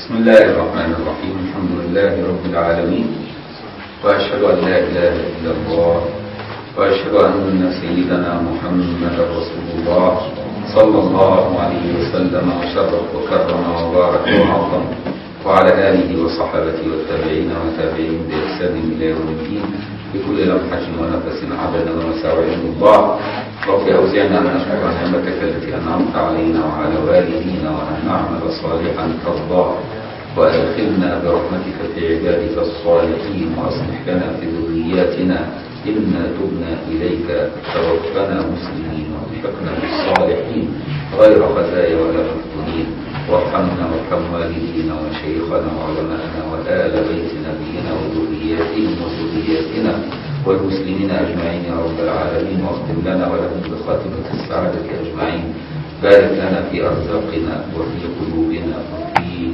بسم الله الرحمن الرحيم الحمد لله رب العالمين وأشهد أن لا إله إلا الله وأشهد أن سيدنا محمد رسول الله صلى الله عليه وسلم وشرف وكرم وبارك وعظم وعلى آله وصحابته والتابعين وتابعين بإحسان إلى يوم الدين بكل لمحة ونفس عدد ما سع علم الله رب أوزعنا أن نشكر نعمتك التي أنعمت علينا وعلى والدينا وأن نعمل صالحا ترضاه وأدخلنا برحمتك في عبادك الصالحين وأصلح لنا في ذرياتنا إنا تبنا إليك توفنا مسلمين والحقنا بالصالحين غير خزايا ولا مفتونين وارحمنا وارحم والدينا وشيخنا وعلماءنا وآل بيت نبينا وذرياتهم وذرياتنا والمسلمين أجمعين يا رب العالمين واختم لنا ولهم بخاتمة السعادة أجمعين بارك لنا في أرزاقنا وفي قلوبنا وفي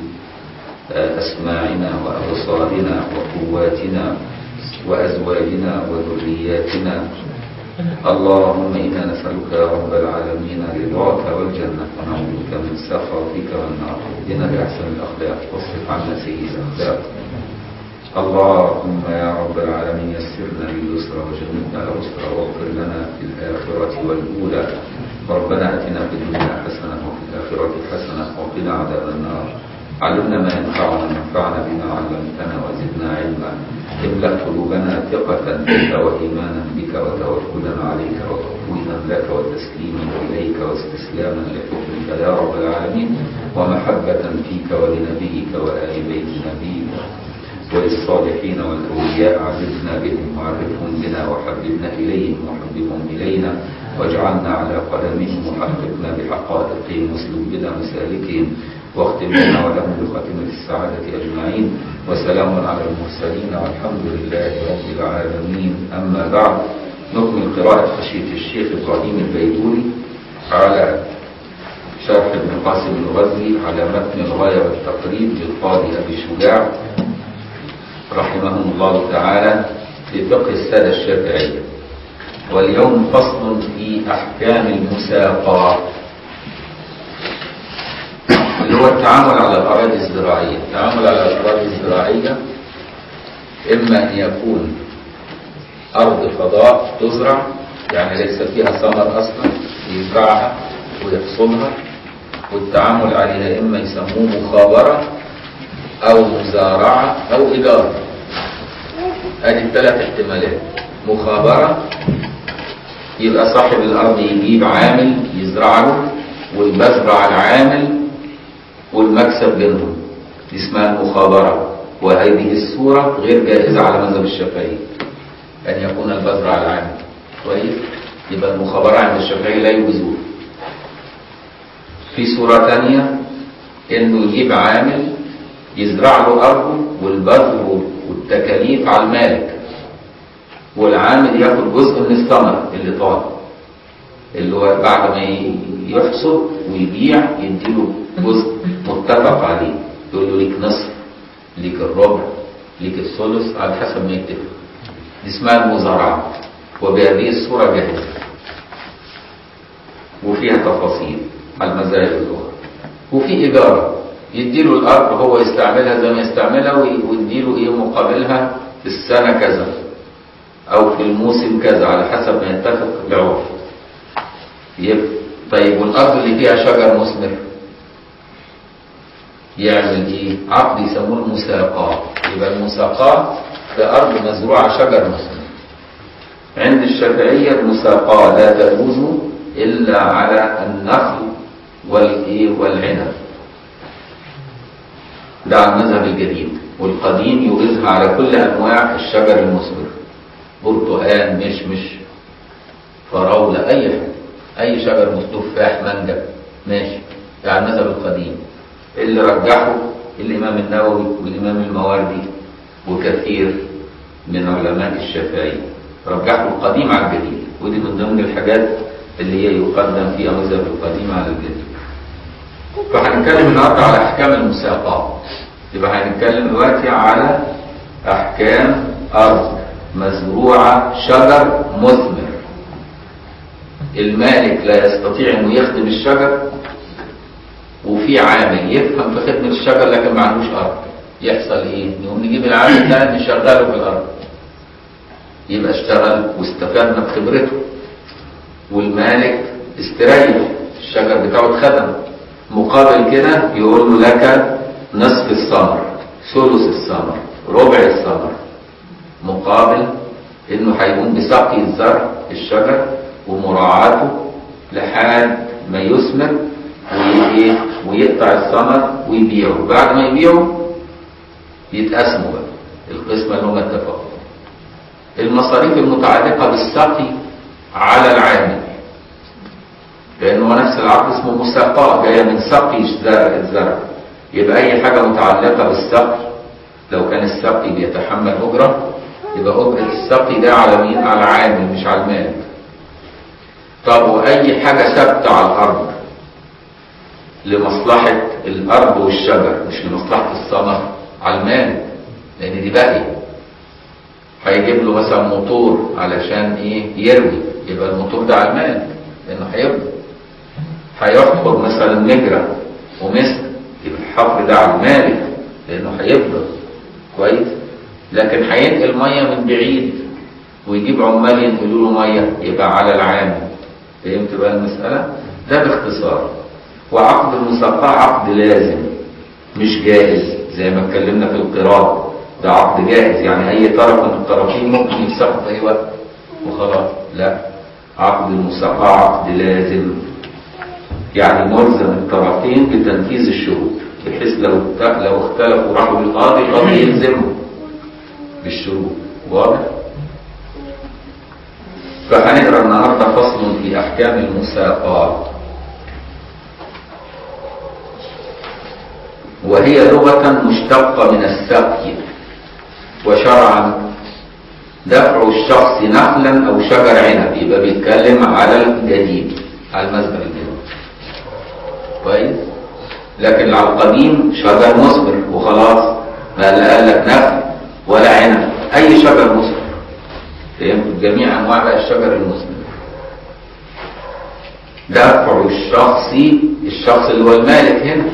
أسماعنا وأبصارنا وقواتنا وأزواجنا وذرياتنا اللهم إنا نسألك يا رب العالمين رضاك والجنة ونعوذ بك من سخطك والنار اهدنا بأحسن الأخلاق واصرف عنا سيئ الأخلاق اللهم يا رب العالمين يسرنا باليسر وجنبنا العسر واغفر لنا في الآخرة والأولى ربنا أتنا في الدنيا حسنة وفي الآخرة حسنة وقنا عذاب النار علمنا ما ينفعنا وانفعنا بما علمتنا وزدنا علما املا قلوبنا ثقة بك وإيمانا بك وتوكلا عليك وتفويضا لك وتسليما إليك واستسلاما لحكمك يا رب العالمين ومحبة فيك ولنبيك وآل بيت نبيك وللصالحين والأولياء عرفنا بهم وعرفهم بنا وحببنا إليهم وحببهم إلينا واجعلنا على قدمهم وحققنا بحقائقهم واسلك بنا مسالكهم واختم لنا ولهم بخاتمة السعادة أجمعين وسلام على المرسلين والحمد لله رب العالمين أما بعد نكمل قراءة خشية الشيخ إبراهيم البيتوني على شرح ابن قاسم الغزي على متن الغاية والتقريب للقاضي أبي شجاع رحمهم الله تعالى في فقه السادة الشافعية واليوم فصل في أحكام المساقات اللي هو التعامل على الأراضي الزراعية التعامل على الأراضي الزراعية إما أن يكون أرض فضاء تزرع يعني ليس فيها ثمر أصلا يزرعها ويحصلها والتعامل عليها إما يسموه مخابرة أو مزارعة أو إدارة هذه الثلاث احتمالات مخابرة يبقى صاحب الأرض يجيب عامل يزرع له والبذر على العامل والمكسب بينهم دي اسمها المخابرة وهذه الصورة غير جائزة على مذهب الشافعي أن يكون البذر على العامل كويس يبقى المخابرة عند الشافعي لا يجوزون في صورة ثانية إنه يجيب عامل يزرع له أرضه والبذر والتكاليف على المالك والعامل ياخد جزء من الثمر اللي طال اللي هو بعد ما يحصد ويبيع يديله جزء متفق عليه يقول له ليك نصف ليك الربع ليك الثلث على حسب ما يتفق دي اسمها المزارعة وبهذه الصورة جاهزة وفيها تفاصيل على المذاهب الأخرى وفي إجارة يديله الأرض هو يستعملها زي ما يستعملها ويديله إيه مقابلها في السنة كذا أو في الموسم كذا على حسب ما يتفق بعرف طيب والأرض اللي فيها شجر مثمر يعمل ايه عقد يسموه المساقات يبقى المساقات في ارض مزروعه شجر مثمر عند الشافعيه المساقات لا تجوز الا على النخل والايه والعنب ده على المذهب الجديد والقديم يجوزها على كل انواع الشجر المثمر برتقال مشمش فراوله اي حاجه اي شجر تفاح مانجا ماشي ده على المذهب القديم اللي رجحه الإمام النووي والإمام المواردي وكثير من علماء الشافعي رجحوا القديم على الجديد ودي من ضمن الحاجات اللي هي يقدم فيها مذهب القديم على الجديد فهنتكلم النهارده على أحكام المساقات يبقى هنتكلم دلوقتي على أحكام أرض مزروعة شجر مثمر المالك لا يستطيع أنه يخدم الشجر وفي عامل يفهم في خدمة الشجر لكن ما عندوش أرض يحصل إيه؟ نقوم نجيب العامل ده نشغله في الأرض يبقى اشتغل واستفدنا بخبرته والمالك استريح الشجر بتاعه اتخدم مقابل كده يقول له لك نصف الثمر ثلث الثمر ربع الثمر مقابل انه هيقوم بسقي الزرع الشجر ومراعاته لحد ما يثمر وإيه؟ ويقطع الثمر ويبيعه بعد ما يبيعه يتقسموا بقى القسمة اللي هم اتفقوا المصاريف المتعلقة بالسقي على العامل لأنه نفس العقد اسمه مساقاة جاية من سقي الزرع الزرع يبقى أي حاجة متعلقة بالسقي لو كان السقي بيتحمل أجرة يبقى أجرة السقي ده على مين؟ على العامل مش على المالك طب وأي حاجة ثابتة على الأرض لمصلحة الأرض والشجر مش لمصلحة الثمر على المالك لأن دي باقية هيجيب له مثلا موتور علشان ايه يروي يبقى الموتور ده على المالك لانه هيبني هيحفر مثلا مجرى ومسك يبقى الحفر ده على المالك لانه هيفضل كويس لكن هينقل ميه من بعيد ويجيب عمال ينقلوا له ميه يبقى على العامل فهمت بقى المساله ده باختصار وعقد المساقاه عقد لازم مش جائز زي ما اتكلمنا في القراءه ده عقد جائز يعني اي طرف من الطرفين ممكن يفسخه في اي وقت وخلاص لا عقد المساقاه عقد لازم يعني ملزم الطرفين بتنفيذ الشروط بحيث لو لو اختلفوا راحوا للقاضي القاضي يلزمهم بالشروط واضح فهنقرا النهارده فصل في احكام المساقاه وهي لغة مشتقة من السقي وشرعا دفع الشخص نخلا او شجر عنب يبقى بيتكلم على الجديد على المذهب الجديد كويس لكن على القديم شجر مثمر وخلاص ما لا قال لك نخل ولا عنب اي شجر مثمر فهمت جميع انواع بقى الشجر المثمر دفع الشخص الشخص اللي هو المالك هنا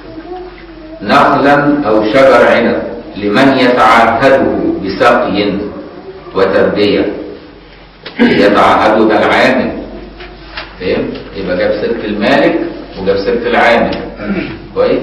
نخلا او شجر عنب لمن يتعهده بسقي وتربية يتعهده ده العامل فهمت؟ يبقى جاب سيرة المالك وجاب سيرة العامل كويس؟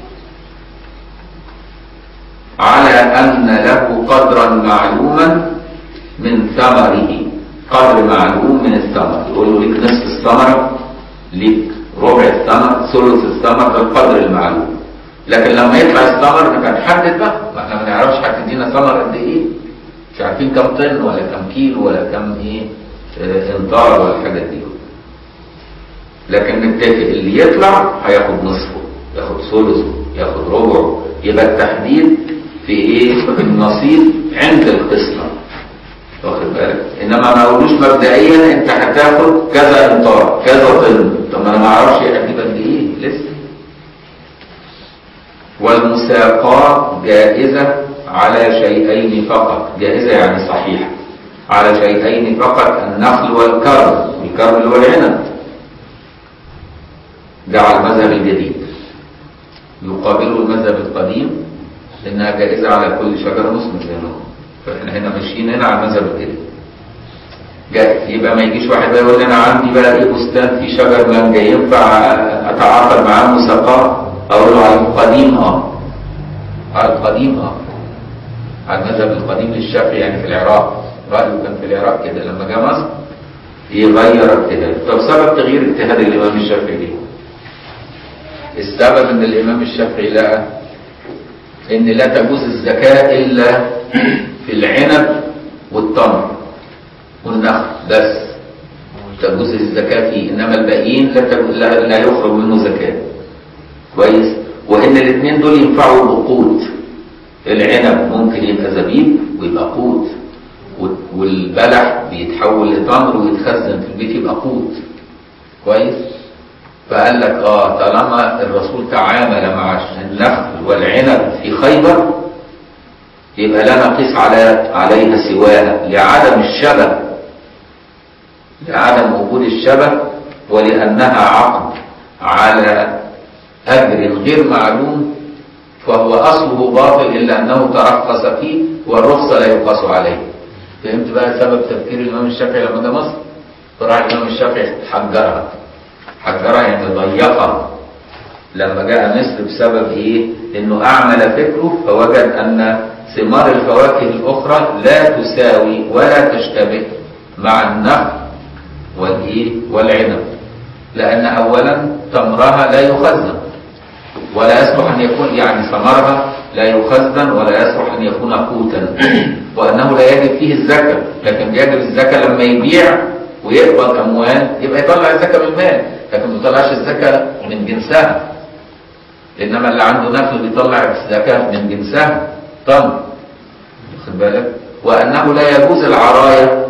على أن له قدرا معلوما من ثمره قدر معلوم من الثمر يقول له ليك نصف الثمرة ليك ربع الثمر ثلث الثمر ده القدر المعلوم لكن لما يطلع الثمر نبقى نحدد بقى ما احنا ما نعرفش هتدينا ثمر قد ايه مش عارفين كم طن ولا كم كيلو ولا كم ايه اه انطار ولا الحاجات دي لكن نتفق اللي يطلع هياخد نصفه ياخد ثلثه ياخد ربعه يبقى التحديد في ايه في النصيب عند القسمه واخد بالك انما ما اقولوش مبدئيا انت هتاخد كذا انطار كذا طن طب ما انا ما اعرفش هتجيب قد ايه لسه والمساقات جائزة على شيئين فقط جائزة يعني صحيحة على شيئين فقط النخل والكرم الكرم اللي هو العنب ده على المذهب الجديد يقابله المذهب القديم انها جائزة على كل شجرة مسلم زي ما هو فاحنا هنا ماشيين هنا على المذهب الجديد جائز يبقى ما يجيش واحد بقى يقول لي انا عندي بقى ايه بستان في شجر مانجا ينفع اتعاقد معاه مساقاه اقول له على القديم اه على القديم اه على المذهب القديم للشافعي يعني في العراق رأيه كان في العراق كده لما جاء مصر يغير اجتهاد طب سبب تغيير اجتهاد الامام الشافعي ليه؟ السبب ان الامام الشافعي لقى ان لا تجوز الزكاة الا في العنب والتمر والنخل بس تجوز الزكاة فيه انما الباقيين لا, لا, لا يخرج منه زكاه كويس وان الاثنين دول ينفعوا بقوت العنب ممكن يبقى زبيب ويبقى قوت والبلح بيتحول لتمر ويتخزن في البيت يبقى قوت كويس فقال لك اه طالما الرسول تعامل مع النخل والعنب في خيبر يبقى لا نقيس على عليها سواها لعدم الشبه لعدم وجود الشبه ولانها عقد على أجر غير معلوم فهو أصله باطل إلا أنه ترخص فيه والرخصة لا يقاس عليه فهمت بقى سبب تفكير الإمام الشافعي لما جه مصر فراح الإمام الشافعي حجرها حجرها يعني ضيقها لما جاء مصر بسبب إيه؟ إنه أعمل فكره فوجد أن ثمار الفواكه الأخرى لا تساوي ولا تشتبه مع النخل والإيه؟ والعنب لأن أولا تمرها لا يخزن ولا يصلح أن يكون يعني ثمرها لا يخزن ولا يصلح أن يكون قوتا وأنه لا يجب فيه الزكاة لكن يجب الزكاة لما يبيع ويقبض أموال يبقى يطلع الزكاة من المال لكن ما يطلعش الزكاة من جنسها إنما اللي عنده نخل بيطلع الزكاة من جنسها تمر واخد بالك وأنه لا يجوز العراية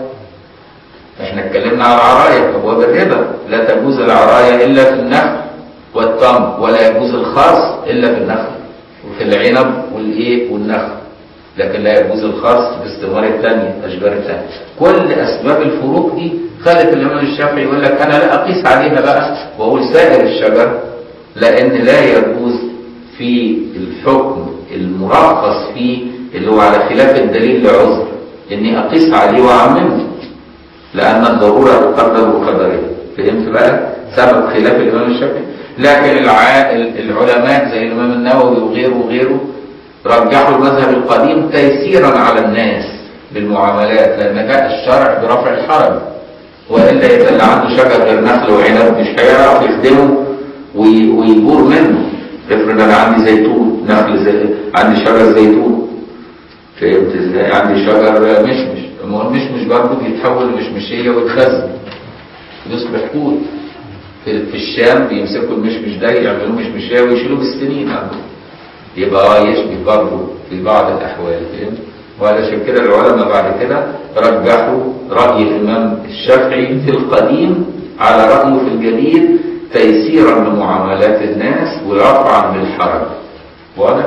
احنا اتكلمنا على العراية أبواب الربا لا تجوز العراية إلا في النخل والتمر ولا يجوز الخرص إلا في النخل وفي العنب والإيه والنخل لكن لا يجوز الخرص في استثمار الثانية أشجار الثانية كل أسباب الفروق دي خلت الإمام الشافعي يقول لك أنا لا أقيس عليها بقى وأقول سائر الشجر لأن لا يجوز في الحكم المرخص فيه اللي هو على خلاف الدليل لعذر إني أقيس عليه وأعممه لأن الضرورة تقدر بقدرها فهمت بقى سبب خلاف الإمام الشافعي لكن الع... العلماء زي الإمام النووي وغيره وغيره رجحوا المذهب القديم تيسيرا على الناس بالمعاملات لأن جاء الشرع برفع الحرج وإلا يبقى اللي عنده شجر غير نخل وعنب مش هيعرف يخدمه وي... ويجور منه افرض أنا عندي زيتون نخل زي... عندي شجر زيتون فهمت ازاي؟ عندي شجر مشمش ما هو المشمش برضه بيتحول لمشمشية ويتخزن يصبح قوت في, في الشام بيمسكوا المشمش ده يعملوه مشمشية ويشيلوه بالسنين عندهم يبقى اه يشبه برضه في بعض الأحوال فهمت؟ وعلشان كده العلماء بعد كده رجحوا رأي الإمام الشافعي في القديم على رأيه في الجديد تيسيرا لمعاملات الناس ورفعا بالحرج واضح؟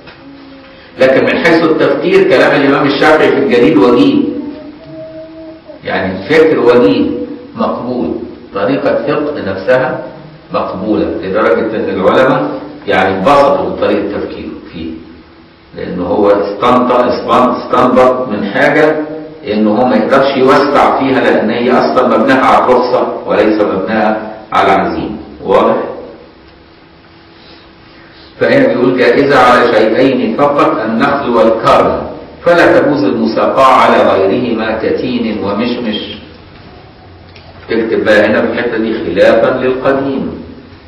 لكن من حيث التفكير كلام الإمام الشافعي في الجديد وجيه يعني فكر وجيه مقبول طريقة فقه نفسها مقبولة لدرجة أن العلماء يعني انبسطوا بطريقة تفكيره فيه لأنه هو استنطق استنبط من حاجة إنه هو ما يقدرش يوسع فيها لأن هي أصلا مبناها على الرخصة وليس مبناها على العزيمة واضح؟ فهنا بيقول جائزة على شيئين فقط النخل والكرم فلا تجوز المساقاة على غيرهما كتين ومشمش تكتب بقى هنا في الحتة دي خلافا للقديم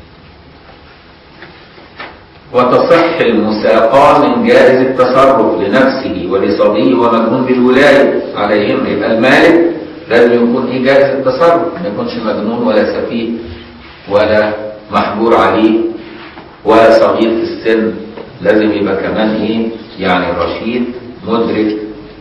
وتصح المساقاة من جائز التصرف لنفسه ولصبيه ومجنون بالولاية عليهم يبقى المالك لازم يكون ايه جائز التصرف ما يكونش مجنون ولا سفيه ولا محجور عليه ولا صغير في السن لازم يبقى كمان ايه يعني رشيد مدرك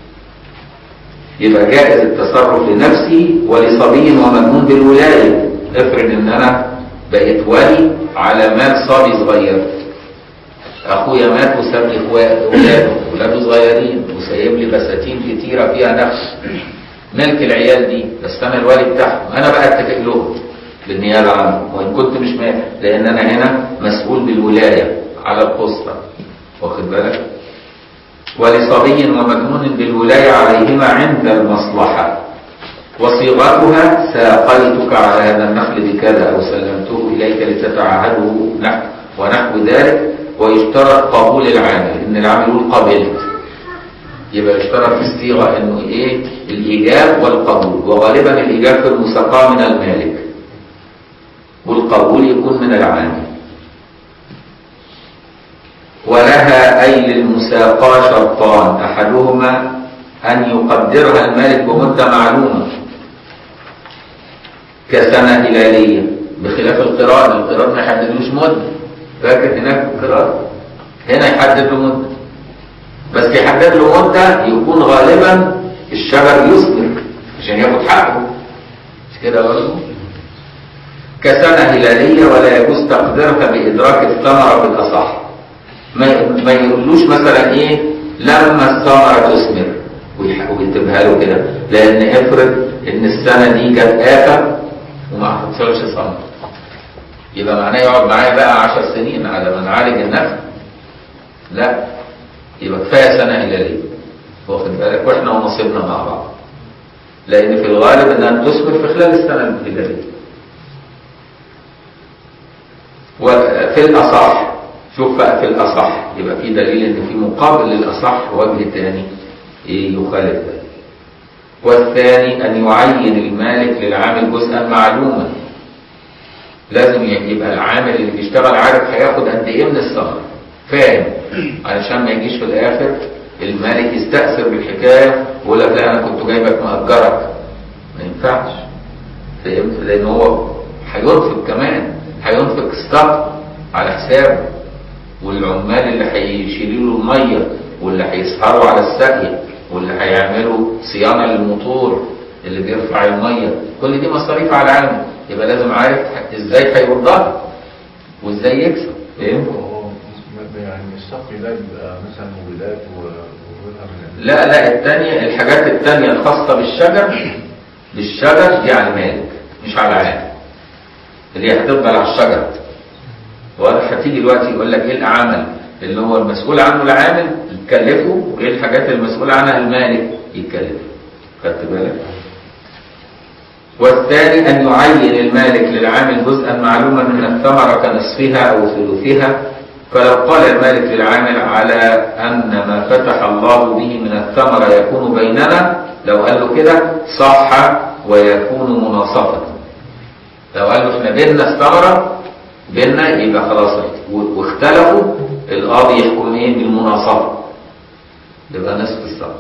يبقى جائز التصرف لنفسه ولصبي ومجنون بالولاية افرض ان انا بقيت ولي على مال صبي صغير اخويا مات وساب لي ولاده ولاده صغيرين وسايب لي بساتين كتيره فيها نفس ملك العيال دي بس انا الولي بتاعهم انا بقى اتفق لهم بالنيابه عنه وان كنت مش مات لان انا هنا مسؤول بالولايه على القسطه واخد بالك ولصبي ومجنون بالولاية عليهما عند المصلحة وصيغتها ساقيتك على هذا النخل بكذا أو سلمته إليك لتتعهده نحو ونحو ذلك ويشترط قبول العامل إن العامل يقول قبلت يبقى يشترط في الصيغة إنه إيه الإيجاب والقبول وغالبا الإيجاب في المساقاة من المالك والقبول يكون من العامل ولها أي للمساقاة شرطان أحدهما أن يقدرها المالك بمدة معلومة كسنة هلالية بخلاف القراءة القراءة ما يحددلوش مدة فاكر هناك القراءة هنا يحدد له مدة بس يحدد له مدة يكون غالبا الشجر يصبر عشان ياخد حقه مش كده برضه كسنة هلالية ولا يجوز تقديرها بإدراك الثمرة بالأصح ما ما يقولوش مثلا ايه لما الثمره تثمر ويكتبها له كده لان افرض ان السنه دي كانت افه وما حصلش ثمره يبقى معناه يقعد معايا بقى عشر سنين على ما نعالج النخل لا يبقى كفايه سنه هلاليه واخد بالك واحنا ونصيبنا مع بعض لان في الغالب انها تثمر في خلال السنه الهلاليه وفي الاصح شوف بقى في الاصح يبقى في دليل ان في مقابل للاصح وجه تاني ايه يخالف ده والثاني ان يعين المالك للعامل جزءا معلوما لازم يبقى العامل اللي بيشتغل عارف هياخد قد ايه من الثمره فاهم علشان ما يجيش في الاخر المالك يستأثر بالحكايه ويقول لك لا انا كنت جايبك مأجرك ما ينفعش فهمت لان هو هينفق كمان هينفق الصرف على حسابه والعمال اللي هيشيلوا له الميه واللي هيسهروا على السقي واللي هيعملوا صيانه للموتور اللي بيرفع الميه كل دي مصاريف على العالم يبقى لازم عارف ازاي هيوضحها وازاي يكسب فهمت؟ هو يعني السقي ده بيبقى مثلا مبيدات وغيرها من لا لا الثانية الحاجات الثانية الخاصة بالشجر بالشجر دي على المالك مش على العام اللي هي هتفضل على الشجر واضح هتيجي دلوقتي يقول لك ايه العمل اللي هو المسؤول عنه العامل يتكلفه وايه الحاجات المسؤول عنها المالك يتكلف خدت بالك والثاني أن يعين المالك للعامل جزءا معلوما من الثمرة كنصفها أو ثلثها فلو قال المالك للعامل على أن ما فتح الله به من الثمرة يكون بيننا لو قال له كده صح ويكون مناصفة لو قال له احنا بيننا الثمرة بيننا يبقى خلاص واختلفوا القاضي يحكم ايه بالمناصفة يبقى نصف الثمرة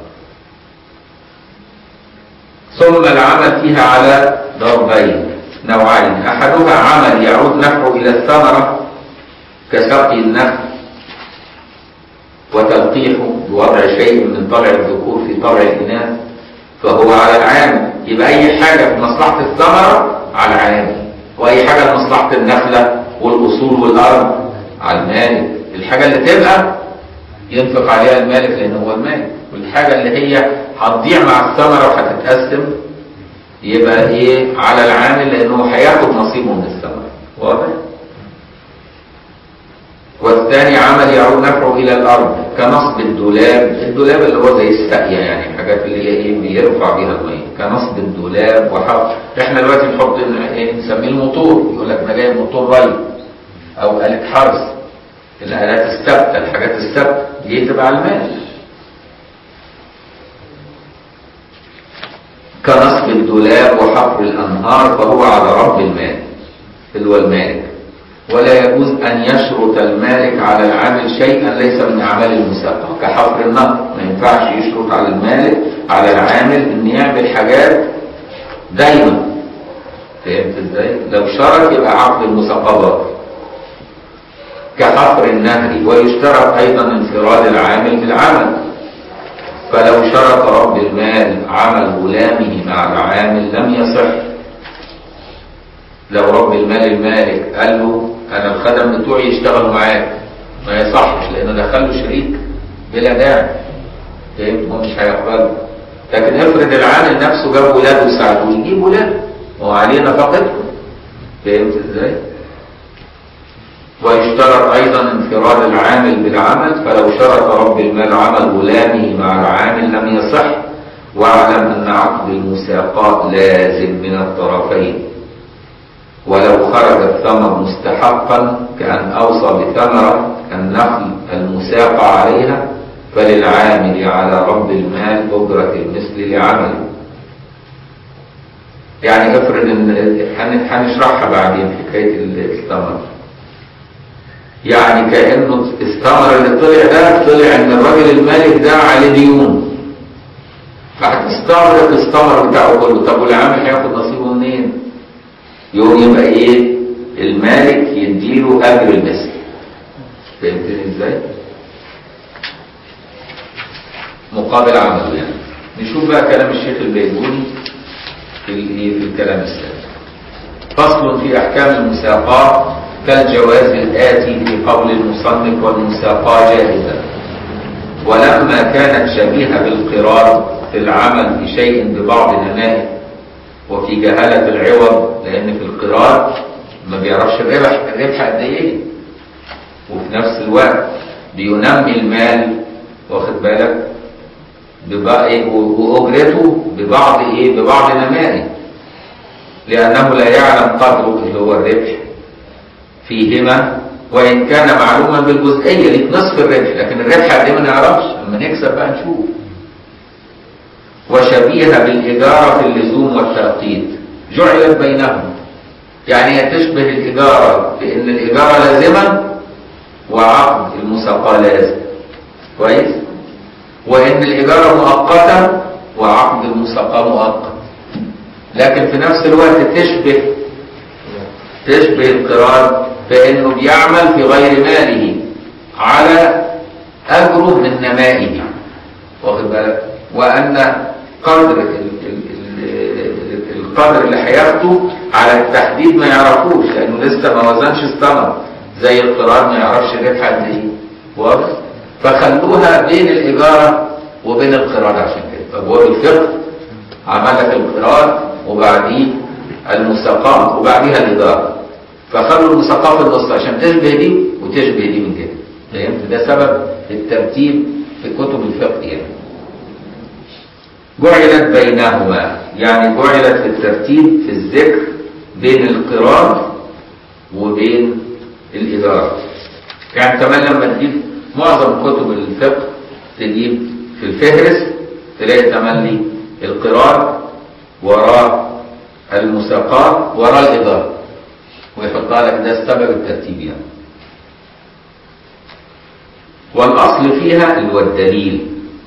ثم العمل فيها على ضربين نوعين احدها عمل يعود نفعه الى الثمره كسقي النخل وتلقيحه بوضع شيء من طبع الذكور في طبع الاناث فهو على العامل يبقى اي حاجه في مصلحه الثمره على العامل واي حاجه لمصلحه النخله والاصول والارض على المالك الحاجه اللي تبقى ينفق عليها المالك لان هو المالك والحاجه اللي هي هتضيع مع الثمره وهتتقسم يبقى ايه على العامل لانه هياخد نصيبه من الثمره واضح والثاني عمل يعود نفعه الى الارض كنصب الدولاب الدولاب اللي هو زي الساقيه يعني حاجات اللي هي ايه بيرفع بيها الميه كنصب الدولاب وحط احنا دلوقتي نحط ايه نسميه الموتور يقول لك انا جايب موتور ري او آلة حرث الآلات الثابتة الحاجات الثابتة دي تبع المال كنصب الدولاب وحفر الأنهار فهو على رب المال اللي هو المالك ولا يجوز أن يشرط المالك على العامل شيئا ليس من أعمال المسابقة كحفر النهر ما ينفعش يشرط على المالك على العامل أن يعمل حاجات دايما فهمت ازاي؟ لو شرط يبقى عقد المساقبات كحفر النهر ويشترط أيضا انفراد العامل بالعمل فلو شرط رب المال عمل غلامه مع العامل لم يصح لو رب المال المالك قال له انا الخدم بتوعي يشتغلوا معاك ما يصحش لانه دخل له شريك بلا داعي فهمت هو مش هيقبله لكن افرض العامل نفسه جاب ولاده يساعدوه يجيب ولاده هو عليه نفقتهم فهمت ازاي؟ ويشترط ايضا انفراد العامل بالعمل فلو شرط رب المال عمل غلامه مع العامل لم يصح واعلم ان عقد المساقات لازم من الطرفين ولو خرج الثمر مستحقا كأن أوصى بثمرة النخل المساق عليها فللعامل على رب المال أجرة المثل لعمله يعني افرض ان هنشرحها بعدين حكاية الثمر يعني كأنه الثمر اللي طلع ده طلع ان الراجل المالك ده عليه ديون فهتستغرق الثمر بتاعه كله طب والعامل هياخد نصيبه منين؟ يوم يبقى ايه المالك يديله اجر المثل فهمتني ازاي مقابل عمله يعني نشوف بقى كلام الشيخ البيجوني في الايه في الكلام السابق فصل في احكام المساقات كالجواز الاتي في قول المصنف والمساقاه جاهزه ولما كانت شبيهه بالقرار في العمل في شيء ببعض نمائه وفي جهالة العوض لأن في القرار ما بيعرفش الربح الربح قد ايه وفي نفس الوقت بينمي المال واخد بالك ببقى واجرته ببعض ايه ببعض نمائه لانه لا يعلم قدره اللي هو الربح فيهما وان كان معلوما بالجزئيه ليك نصف الربح لكن الربح قد ايه ما نعرفش اما نكسب بقى نشوف وشبيهه بالاجاره في اللزوم والتأقيت جعلت بينهم يعني هي تشبه الاجاره في ان الاجاره لازمه وعقد المساقاه لازم كويس وان الاجاره مؤقته وعقد المساقاه مؤقت لكن في نفس الوقت تشبه تشبه القرار فانه بيعمل في غير ماله على اجره من نمائه واخد بالك وان قدر ال- ال- ال- القدر اللي هياخده على التحديد ما يعرفوش لانه لسه ما وزنش الثمر زي القرار ما يعرفش الربح قد ايه واضح فخلوها بين الاجاره وبين القرار عشان كده فابواب الفقه عمل لك القرار وبعديه المساقاه وبعديها الاداره فخلوا المساقاه في النص عشان تشبه دي وتشبه دي من كده فهمت ده سبب الترتيب في كتب الفقه يعني جعلت بينهما يعني جعلت في الترتيب في الذكر بين القرار وبين الإدارة يعني كمان لما تجيب معظم كتب الفقه تجيب في الفهرس تلاقي تملي القرار وراه المساقات وراه الإدارة ويحطها لك ده سبب الترتيب يعني والأصل فيها اللي هو الدليل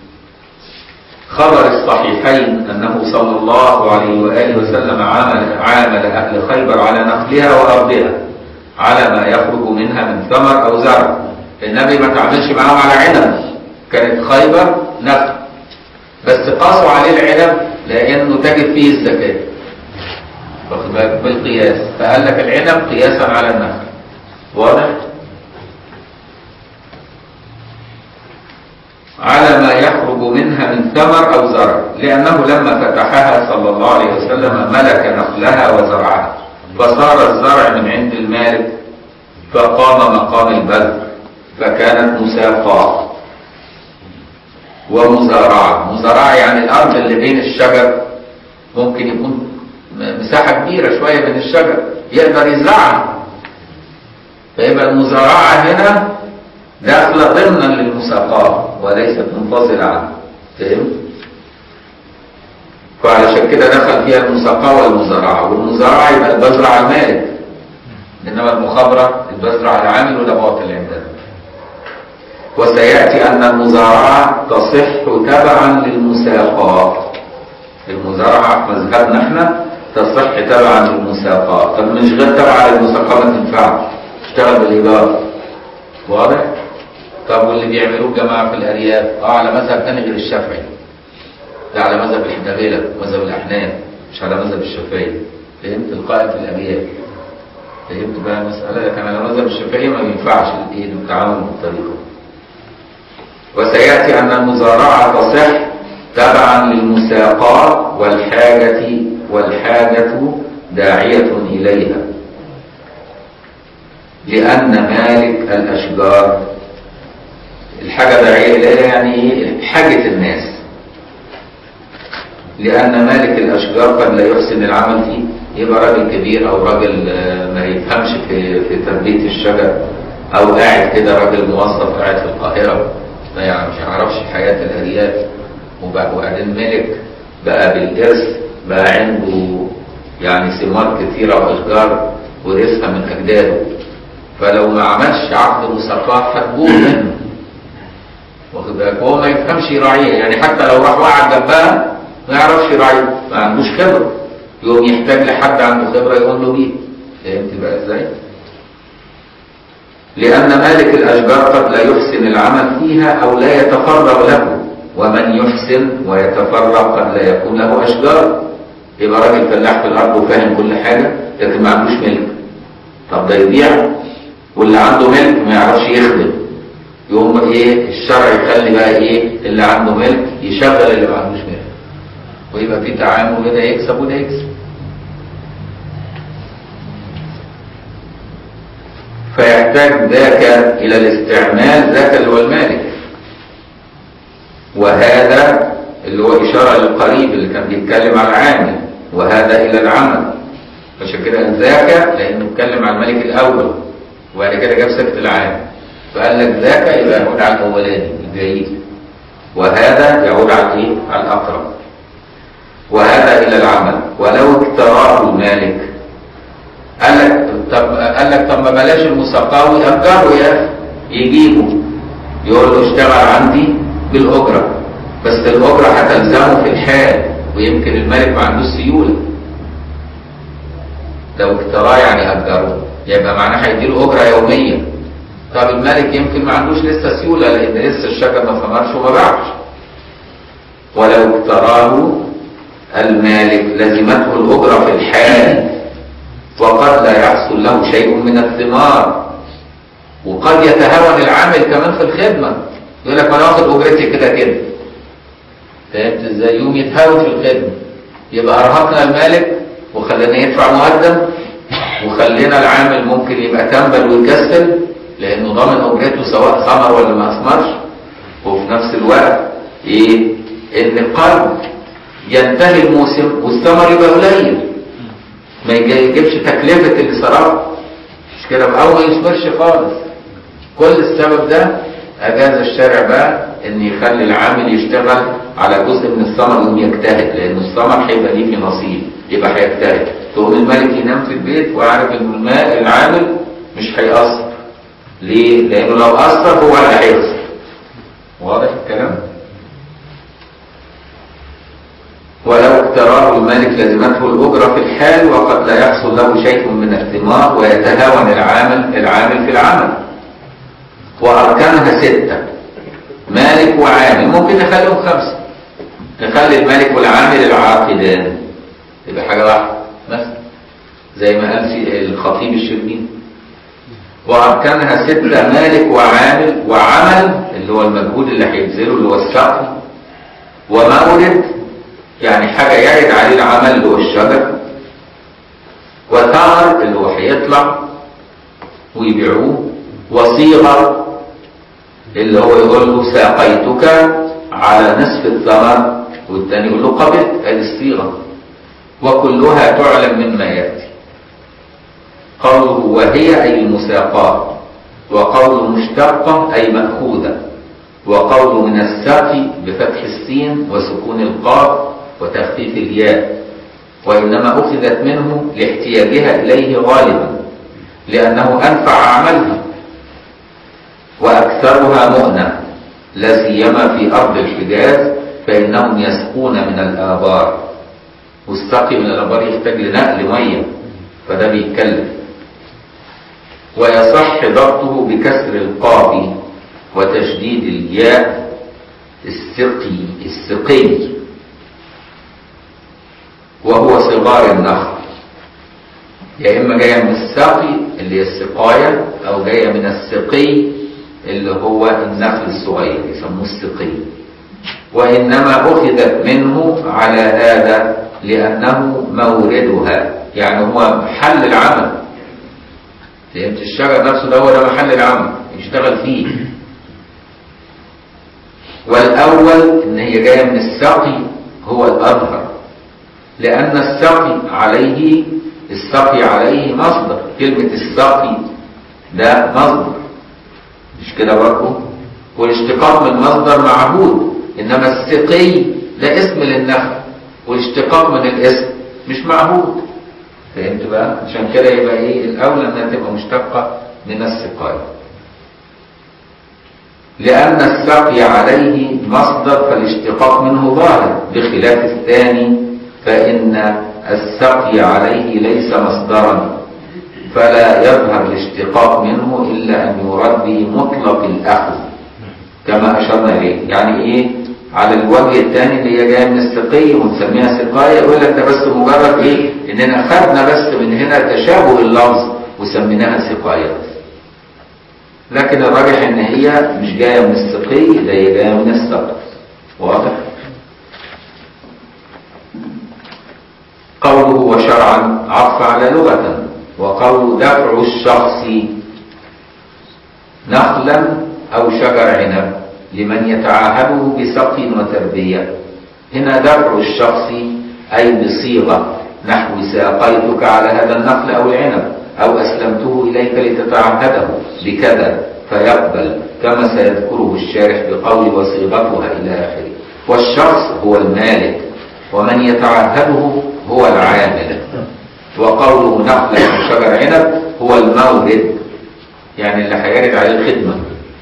خبر الصحيحين أنه صلى الله عليه وآله وسلم عامل, عامل أهل خيبر على نقلها وأرضها على ما يخرج منها من ثمر أو زرع النبي ما تعملش معاهم على عنب كانت خيبر نقل بس قاسوا عليه العنب لأنه تجد فيه الزكاة واخد بالك بالقياس فقال لك العنب قياسا على النخل واضح؟ على ما يخرج منها من ثمر أو زرع لأنه لما فتحها صلى الله عليه وسلم ملك نخلها وزرعها فصار الزرع من عند المالك فقام مقام البذر فكانت مساقاه ومزارعة مزارعة يعني الأرض اللي بين الشجر ممكن يكون مساحة كبيرة شوية من الشجر يقدر يزرعها فيبقى المزارعة هنا داخلة ضمنا للمساقاه وليست منفصلة عنه فهمت؟ فعلشان كده دخل فيها المساقاه والمزارعة والمزارعة يبقى البذر على المالك إنما المخابرة البذر على العامل وده باطل عندنا وسيأتي أن المزارعة تصح تبعا للمساقاه المزارعة في مذهبنا احنا تصح تبعا للمساقاه طب مش غير تبعا للمساقاه ما تنفعش اشتغل بالإيجار واضح؟ طب واللي بيعملوه الجماعة في الأرياف اه على مذهب تاني غير الشافعي ده على مذهب الحنابلة مذهب الأحناف مش على مذهب الشافعي فهمت القائد في الأرياف فهمت بقى المسألة لكن على مذهب الشافعي ما ينفعش الايه التعامل بالطريقة وسيأتي أن المزارعة تصح تبعا للمساقات والحاجة والحاجة داعية إليها لأن مالك الأشجار الحاجة داعية إليها يعني إيه؟ حاجة الناس لأن مالك الأشجار قد لا يحسن العمل فيه يبقى راجل كبير أو راجل آه، ما يفهمش في في تربية الشجر أو قاعد كده راجل موظف قاعد في القاهرة ما يع- مش يعرفش حياة الأرياف وبقى- وبعدين ملك بقى بالإرث بقى عنده يعني ثمار كثيرة وأشجار ورثها من أجداده فلو ما عملش عقد مساقات هتبوظ منه واخد بالك هو ما يفهمش يراعيها يعني حتى لو راح وقع جنبها ما يعرفش يراعيها ما عندوش خبره يقوم يحتاج لحد عنده خبره يقول له بيه فهمت بقى ازاي؟ لأن مالك الأشجار قد لا يحسن العمل فيها أو لا يتفرغ له ومن يحسن ويتفرغ قد لا يكون له أشجار يبقى راجل فلاح في الأرض وفاهم كل حاجة لكن ما عندوش ملك طب ده يبيع واللي عنده ملك ما يعرفش يخدم يقوم ايه الشرع يخلي بقى ايه اللي عنده ملك يشغل اللي ما عندوش ملك ويبقى في تعامل وده يكسب وده يكسب فيحتاج ذاك إلى الاستعمال ذاك اللي هو المالك وهذا اللي هو إشارة للقريب اللي كان بيتكلم على العامل وهذا إلى العمل عشان كده ذاك لأنه اتكلم عن الملك الأول وبعد كده جاب سكة العامل فقال لك ذاك يبقى يعود على الأولاني البعيد وهذا يعود على إيه؟ على الأقرب وهذا إلى العمل ولو اكتراه المالك قال لك طب قال لك طب ما بلاش المسقاوي أجره يا أخي يجيبه يقول له اشتغل عندي بالأجرة بس الأجرة هتلزمه في الحال ويمكن الملك ما عندوش سيولة لو اكتراه يعني أجره يبقى معناه هيديله أجرة يومية طب الملك يمكن ما عندوش لسه سيولة لأن لسه الشجر ما ثمرش وما باعش ولو اكتراه المالك لزمته الأجرة في الحال وقد لا يحصل له شيء من الثمار وقد يتهاون العامل كمان في الخدمة يقول لك انا واخد اجرتي كده كده فهمت ازاي يوم يتهاون في الخدمة يبقى ارهقنا المالك وخلينا يدفع مقدم وخلينا العامل ممكن يبقى تنبل ويكسل لانه ضامن اجرته سواء ثمر ولا ما اثمرش وفي نفس الوقت ايه ان قد ينتهي الموسم والثمر يبقى قليل ما يجيبش تكلفة اللي صرفه مش كده او ما يثمرش خالص كل السبب ده اجاز الشارع بقى ان يخلي العامل يشتغل على جزء من الثمر وان يجتهد لان الثمر هيبقى ليه في نصيب يبقى هيجتهد تقوم الملك ينام في البيت وعارف ان الماء العامل مش هيأثر ليه؟ لانه لو اثر هو اللي هيخسر واضح الكلام؟ ولو اقتراه المالك لزمته الأجرة في الحال وقد لا يحصل له شيء من الثمار ويتهاون العامل العامل في العمل وأركانها ستة مالك وعامل ممكن نخليهم خمسة نخلي المالك والعامل العاقدان يبقى حاجة واحدة مثلا زي ما قال في الخطيب الشربيني وأركانها ستة مالك وعامل وعمل اللي هو المجهود اللي هيبذله اللي هو السقي ومورد يعني حاجة يرد عليه العمل اللي هو الشجر وثمر اللي هو هيطلع ويبيعوه وصيغة اللي هو يقول له ساقيتك على نصف الثمر والتاني يقول له قبلت ادي الصيغة وكلها تعلم مما يأتي قوله وهي أي المساقات وقول مشتقة أي مأخوذة وقول من الساقي بفتح السين وسكون القاف وتخفيف الياء وإنما أخذت منه لاحتياجها إليه غالبا لأنه أنفع عملها وأكثرها مؤنة لا سيما في أرض الحجاز فإنهم يسقون من الآبار والسقي من الآبار يحتاج لنقل مية فده بيتكلف ويصح ضبطه بكسر القاف وتشديد الياء السقي السقي وهو صغار النخل يا إما جاية من السقي اللي هي السقاية أو جاية من السقي اللي هو النخل الصغير يسموه السقي وإنما أخذت منه على هذا لأنه موردها يعني هو محل العمل فهمت الشجر نفسه ده هو ده محل العمل يشتغل فيه والأول إن هي جاية من السقي هو الأظهر لأن السقي عليه السقي عليه مصدر كلمة السقي ده مصدر مش كده برضه والاشتقاق من مصدر معهود إنما السقي ده اسم للنخل والاشتقاق من الاسم مش معهود فهمت بقى عشان كده يبقى ايه الأولى إنها تبقى مشتقة من السقاية لأن السقي عليه مصدر فالاشتقاق منه ظاهر بخلاف الثاني فإن السقي عليه ليس مصدرا فلا يظهر الاشتقاق منه إلا أن يراد به مطلق الأخذ كما أشرنا إليه يعني إيه على الوجه الثاني اللي هي جايه من السقي ونسميها سقايه يقول لك ده بس مجرد ايه اننا خدنا بس من هنا تشابه اللفظ وسميناها سقايه بس لكن الراجح ان هي مش جايه من السقي ده هي جايه من السقف واضح قوله وشرعا عطف على لغة وقول دفع الشخص نخلا أو شجر عنب لمن يتعاهده بسقي وتربية هنا دفع الشخص أي بصيغة نحو ساقيتك على هذا النخل أو العنب أو أسلمته إليك لتتعهده بكذا فيقبل كما سيذكره الشارح بقول وصيغتها إلى آخره والشخص هو المالك ومن يتعهده هو العامل وقوله نخل أو شجر عنب هو المورد يعني اللي هيرد عليه الخدمة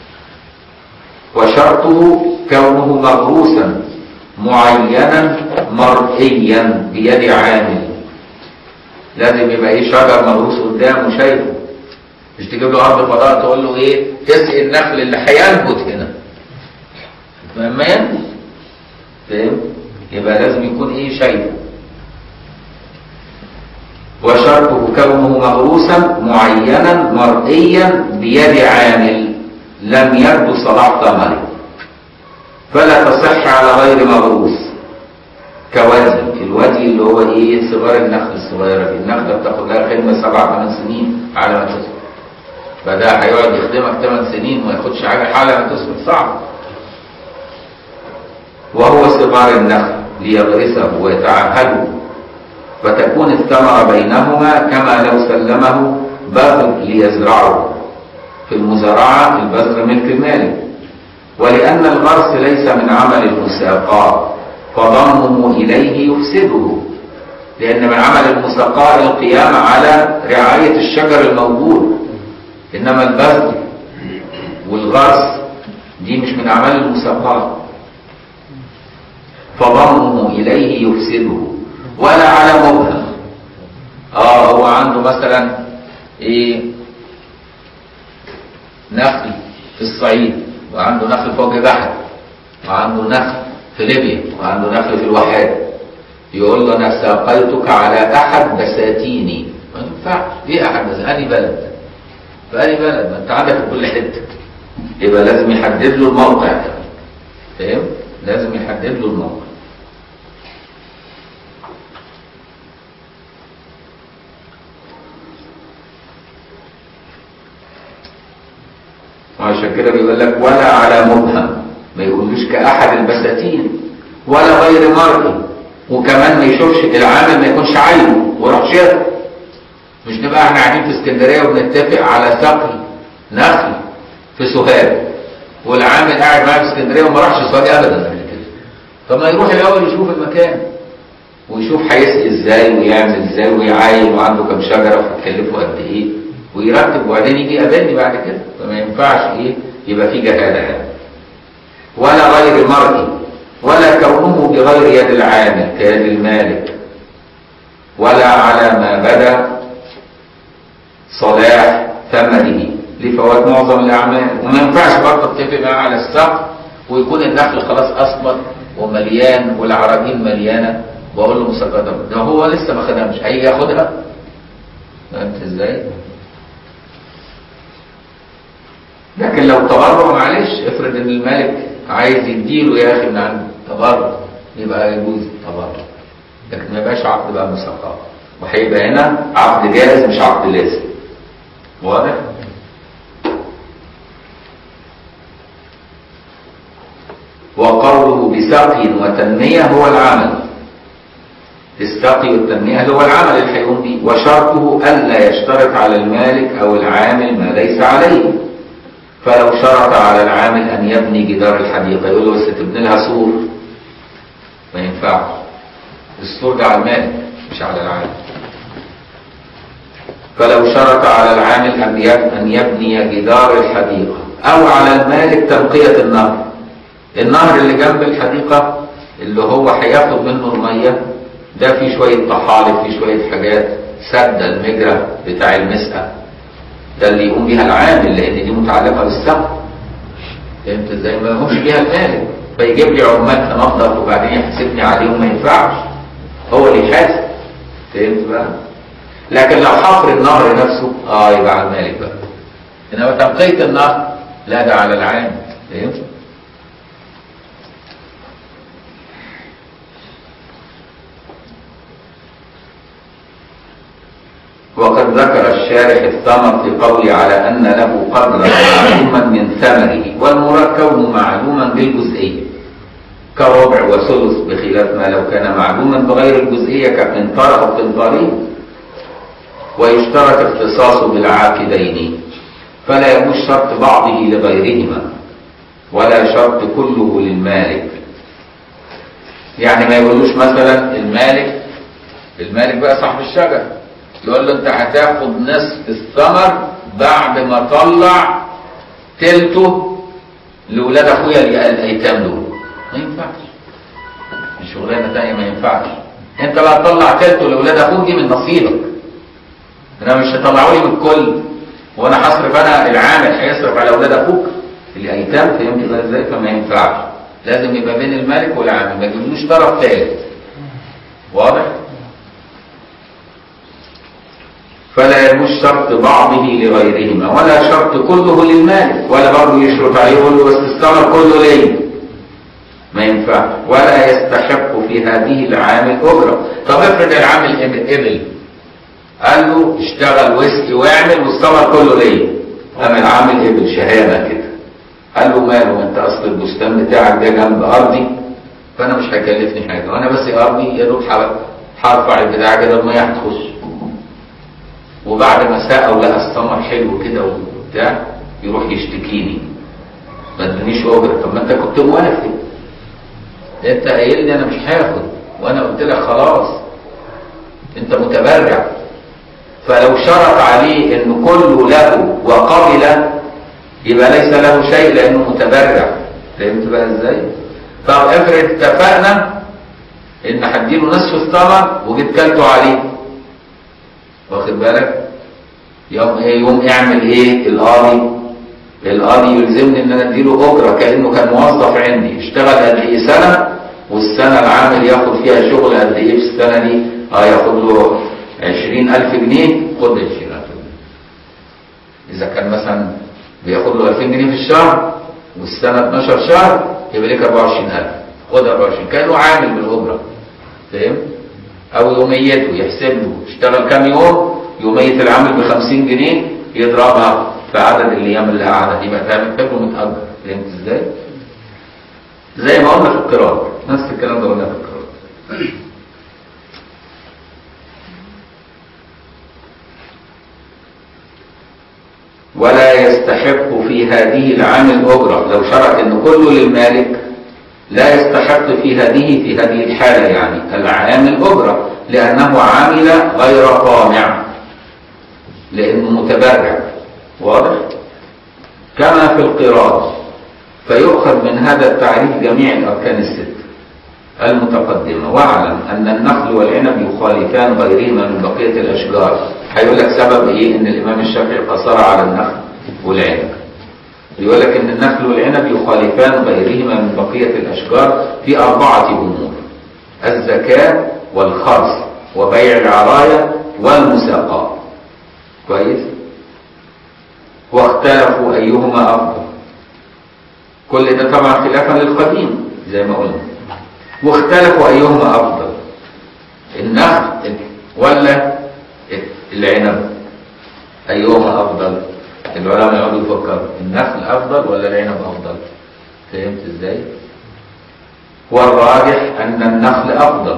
وشرطه كونه مغروسا معينا مرئيا بيد عامل لازم يبقى ايه شجر مغروس قدامه شايفه مش تجيب له ارض فضاء تقول له ايه تسقي النخل اللي هينبت هنا لما ينبت فاهم يبقى لازم يكون ايه شايفه وشرطه كونه مغروسا معينا مرئيا بيد عامل لم يبدو صلاح ثمره فلا تصح على غير مغروس كوادي الوادي اللي هو ايه صغار النخل الصغيره دي النخله بتاخد لها خدمه سبع ثمان سنين على ما تثبت فده هيقعد يخدمك ثمان سنين وما ياخدش حاجه على ما تثبت صعب وهو صغار النخل ليغرسه ويتعهده فتكون الثمرة بينهما كما لو سلمه بذر ليزرعه في المزارعة البذر ملك المالك ولأن الغرس ليس من عمل المساقات فضمه إليه يفسده لأن من عمل المساقات القيام على رعاية الشجر الموجود إنما البذر والغرس دي مش من أعمال المساقات فضمه إليه يفسده ولا على مبهم اه هو عنده مثلا ايه نخل في الصعيد وعنده نخل فوق بحر وعنده نخل في ليبيا وعنده نخل في الواحات يقول له انا ساقيتك على احد بساتيني ما ينفعش ايه احد بس اني بلد فاني بلد ما انت عندك في كل حته يبقى لازم يحدد له الموقع فاهم لازم يحدد له الموقع وعشان كده بيقول لك ولا على مبهم ما يقولوش كأحد البساتين ولا غير مرئي وكمان ما يشوفش العامل ما يكونش عينه ويروح شرب مش نبقى احنا قاعدين في اسكندريه وبنتفق على سقي نخل في سوهاج والعامل قاعد معايا في اسكندريه وما راحش سوهاج ابدا قبل كده طب ما يروح الاول يشوف المكان ويشوف هيسقي ازاي ويعمل ازاي ويعاين وعنده كام شجره وهتكلفه قد ايه ويرتب وبعدين يجي يقابلني بعد كده فما ينفعش ايه يبقى في جهاله يعني ولا غير مرئي ولا كونه بغير يد العامل كيد المالك ولا على ما بدا صلاح ثمره لفوات معظم الاعمال وما ينفعش برضه اتفق معاه على السقف ويكون النخل خلاص اصبر ومليان والعراجين مليانه واقول له مسقطه ده هو لسه ما خدمش هيجي ياخدها فهمت ازاي؟ لكن لو تبرع معلش افرض ان الملك عايز يديله يا اخي من عنده تبرع يبقى يجوز تبرع لكن ما يبقاش عقد بقى مسقط وهيبقى هنا عقد جائز مش عقد لازم واضح؟ وقوله بسقي وتنمية هو العمل السقي والتنمية هو العمل اللي هيقوم به وشرطه ألا يشترط على المالك أو العامل ما ليس عليه فلو شرط على العامل أن يبني جدار الحديقة يقول له بس تبني لها سور ما ينفعش السور ده على المالك مش على العامل فلو شرط على العامل أن يبني جدار الحديقة أو على المالك تنقية النهر النهر اللي جنب الحديقة اللي هو هياخد منه المية ده فيه شوية طحالب فيه شوية حاجات سد المجرى بتاع المسقى ده اللي يقوم بيها العامل لان دي متعلقه بالسقف فهمت ازاي ما يقومش بيها المالك فيجيب لي عمال تنظف وبعدين يحاسبني عليهم ما ينفعش هو اللي يحاسب فهمت بقى لكن لو حفر النهر نفسه اه يبقى على المالك بقى انما تنقية النهر لا ده على العامل فهمت وقد ذكر الشيخ الشارح الثمر في قوله على أن له قدرا معلوما من ثمره والمراد كونه معلوما بالجزئية كربع وثلث بخلاف ما لو كان معلوما بغير الجزئية كقنطار أو قنطارين ويشترط اختصاصه بالعاقدين فلا يجوز شرط بعضه لغيرهما ولا شرط كله للمالك يعني ما يقولوش مثلا المالك المالك بقى صاحب الشجر يقول له انت هتاخد نصف الثمر بعد ما طلع تلته لاولاد اخويا الايتام دول ما ينفعش شغلانه تانية ما ينفعش انت بقى تطلع تلته لاولاد اخوك دي من نصيبك انا مش هطلعوا لي من الكل وانا هصرف انا العامل هيصرف على اولاد اخوك الايتام فهمت بقى ازاي فما ينفعش لازم يبقى بين المالك والعامل ما يجيبلوش طرف ثالث واضح فلا يجوز شرط بعضه لغيرهما ولا شرط كله للمالك ولا برضه يشرط عليه يقول له بس الثمر كله ليا ما ينفعش ولا يستحق في هذه العامل اجره طب افرض العامل قبل قال له اشتغل واسقي واعمل والثمر كله ليا قام العامل قبل شهامه كده قال له ماله انت اصل البستان بتاعك ده جنب ارضي فانا مش هيكلفني حاجه وانا بس ارضي يا دوب هرفع البتاع كده الميه هتخش وبعد ما سقى ولقى الثمر حلو كده وبتاع يروح يشتكيني ما ادانيش اجره طب ما انت كنت موافق انت قايل لي انا مش هاخد وانا قلت لك خلاص انت متبرع فلو شرط عليه ان كله له وقبل يبقى ليس له شيء لانه متبرع فهمت بقى ازاي طب افرض اتفقنا ان هديله نصف الثمر وجيت كلته عليه واخد بالك يوم ايه يوم اعمل ايه القاضي القاضي يلزمني ان انا اديله اجره كانه كان موظف عندي اشتغل قد ايه سنه والسنه العامل ياخد فيها شغل قد ايه في السنه دي اه ياخد له 20000 جنيه خد ال 20000 جنيه اذا كان مثلا بياخد له 2000 جنيه في الشهر والسنه 12 شهر يبقى لك 24000 خد 24 كانه عامل بالاجره فاهم او يوميته يحسب له اشتغل كام يوم يوميه العامل ب 50 جنيه يضربها في عدد الايام اللي قعدها يبقى فاهم كله متاجر فهمت ازاي؟ زي ما قلنا في القراءه نفس الكلام ده قلنا في القراءه ولا يستحق في هذه العامل أجرة لو شرط أن كله للمالك لا يستحق في هذه في هذه الحالة يعني العامل أجرة لأنه عامل غير طامع لأنه متبرع واضح؟ كما في القراض فيؤخذ من هذا التعريف جميع الأركان الست المتقدمة واعلم أن النخل والعنب يخالفان غيرهما من بقية الأشجار هيقول لك سبب إيه إن الإمام الشافعي قصر على النخل والعنب يقول لك إن النخل والعنب يخالفان غيرهما من بقية الأشجار في أربعة أمور الزكاة والخرص وبيع العرايا والمساقات كويس واختلفوا أيهما أفضل كل ده طبعا خلافا للقديم زي ما قلنا واختلفوا أيهما أفضل النخل ولا العنب أيهما أفضل العلماء يقعدوا يفكروا النخل أفضل ولا العنب أفضل فهمت إزاي والراجح أن النخل أفضل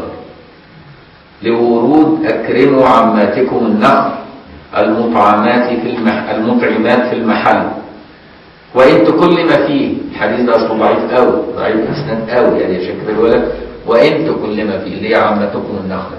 لورود أكرموا عماتكم النخل المطعمات في المح... المطعمات في المحل وإن تكلم فيه الحديث ده أصله ضعيف قوي ضعيف أسنان قوي يعني عشان كده بيقول لك وإن تكلم فيه اللي هي عماتكم النخلة